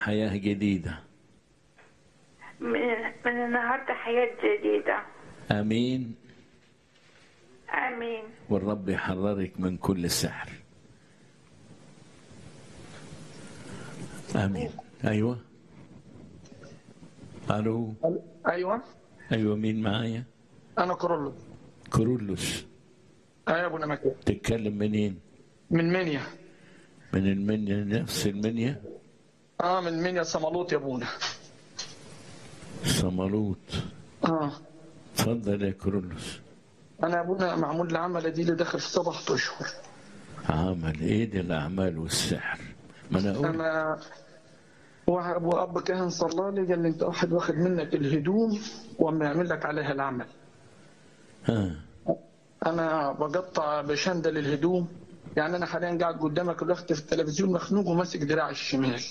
حياة جديدة من من النهاردة حياة جديدة آمين آمين والرب يحررك من كل سحر آمين أيوة ألو ايوه أيوة مين معايا انا كرولو كرولوس ايوه يا ابونا مكي تتكلم منين من منيا من المنيا نفس المنيا اه من منيا صمالوط يا ابونا صمالوط اه تفضل يا كرولوس انا يا ابونا معمول لي عمل دي اللي داخل في سبعة اشهر عمل ايه دي الاعمال والسحر ما انا اقول انا واحد- واب كاهن صلى لي قال لي انت واحد واخد منك الهدوم وما يعمل لك عليها العمل ها انا بقطع بشندل الهدوم يعني انا حاليا قاعد قدامك الوقت في التلفزيون مخنوق وماسك دراعي الشمال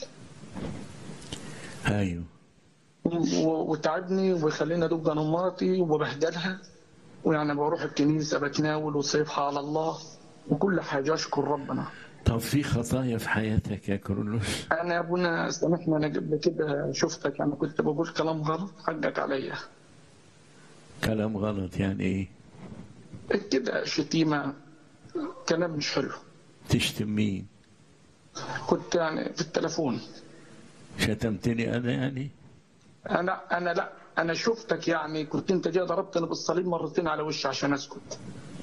ايوه و- وتعبني وبيخليني ادق انا مرتي وببهدلها ويعني بروح الكنيسه بتناول وصيفها على الله وكل حاجه اشكر ربنا طب في خطايا في حياتك يا كرولوس انا يا ابونا سامحني انا قبل كده شفتك يعني كنت بقول كلام غلط حقك عليا كلام غلط يعني ايه كده شتيمه كلام مش حلو تشتم مين كنت يعني في التليفون شتمتني انا يعني انا انا لا انا شفتك يعني كنت انت جاي ضربتني بالصليب مرتين على وشي عشان اسكت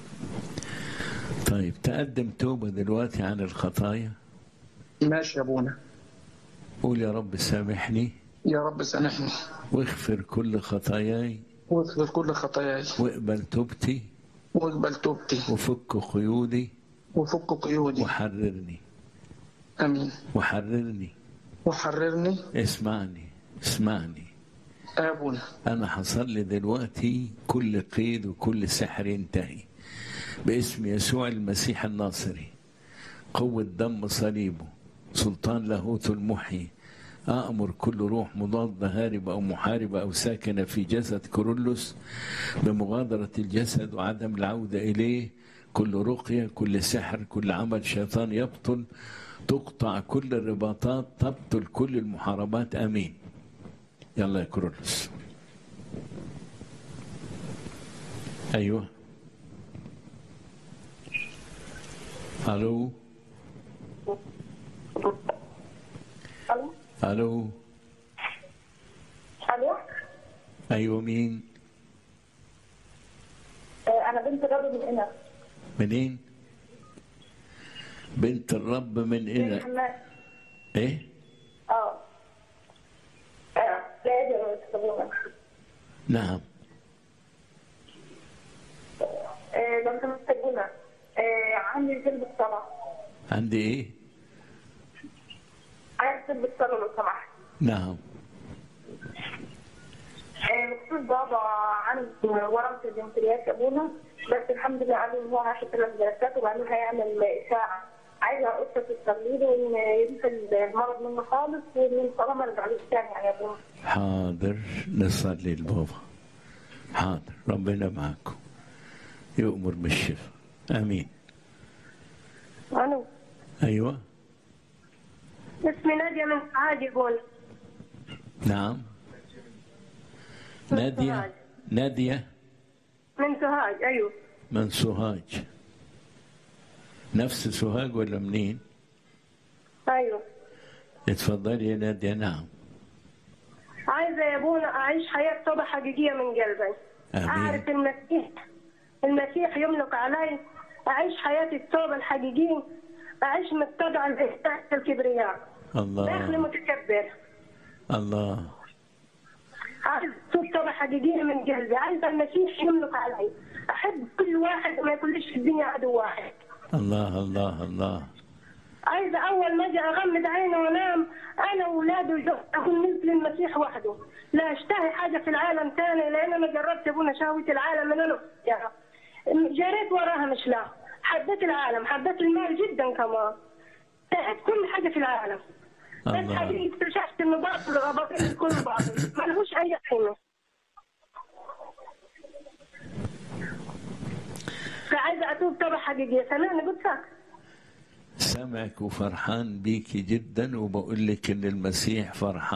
طيب تقدم توبة دلوقتي عن الخطايا ماشي يا ابونا قول يا رب سامحني يا رب سامحني واغفر كل خطاياي واغفر كل خطاياي واقبل توبتي واقبل توبتي وفك قيودي وفك قيودي وحررني امين وحررني وحررني اسمعني اسمعني يا ابونا أنا حصل لي دلوقتي كل قيد وكل سحر ينتهي باسم يسوع المسيح الناصري قوة دم صليبه سلطان لاهوت المحيي أأمر كل روح مضادة هاربة أو محاربة أو ساكنة في جسد كورولوس بمغادرة الجسد وعدم العودة إليه كل رقية كل سحر كل عمل شيطان يبطل تقطع كل الرباطات تبطل كل المحاربات آمين يلا يا كورولوس ايوه الو الو الو الو ايوه مين آه، انا بنت الرب من هنا منين بنت الرب من من هنا حماد ايه اه آه، لا يا صابونه نعم آه، لو سمحت تجينا عندي جلد صلاة عندي ايه عايز جلد صلاة لو سمحت نعم آه، بخصوص بابا عنده ورم في البنكرياس يا ابونا بس الحمد لله قالوا ان هو هياخد ثلاث جلسات وبعدين هيعمل اشاعه عايزه قصه تصلي له وان ينزل المرض منه خالص وان صلاة ما رجعلوش تاني يعني يا ابونا حاضر نصلي لبابا حاضر ربنا معكم يؤمر بالشفاء امين الو ايوه اسمي نادية من سعاد يقول نعم نادية سوهاج. نادية من سوهاج ايوه من سوهاج نفس سوهاج ولا منين؟ ايوه اتفضلي يا نادية نعم عايزة يا ابونا اعيش حياة توبة حقيقية من قلبي آمين. اعرف المسيح المسيح يملك علي اعيش حياة التوبة الحقيقية اعيش متبعا تحت الكبرياء داخلي الله متكبر الله عايز توب توبة حقيقية من قلبي عايزة المسيح يملك علي احب كل واحد وما يكونليش في الدنيا عدو واحد الله الله الله عايزة أول ما أجي أغمض عيني وأنام أنا وأولادي وزوجتي أكون مثل المسيح وحده لا أشتهي حاجة في العالم تاني لأن أنا جربت أبونا شهوة العالم من أنا يعني جريت وراها مش لا حبيت العالم حبيت المال جدا كمان اشتهيت كل حاجة في العالم بس الله. حقيقي اكتشفت إنه باطل وباطل كله باطل ملهوش أي قيمة فعايزة أتوب توبة حقيقية سامعني قلت لك سامعك وفرحان بيكي جدا وبقول لك ان المسيح فرحان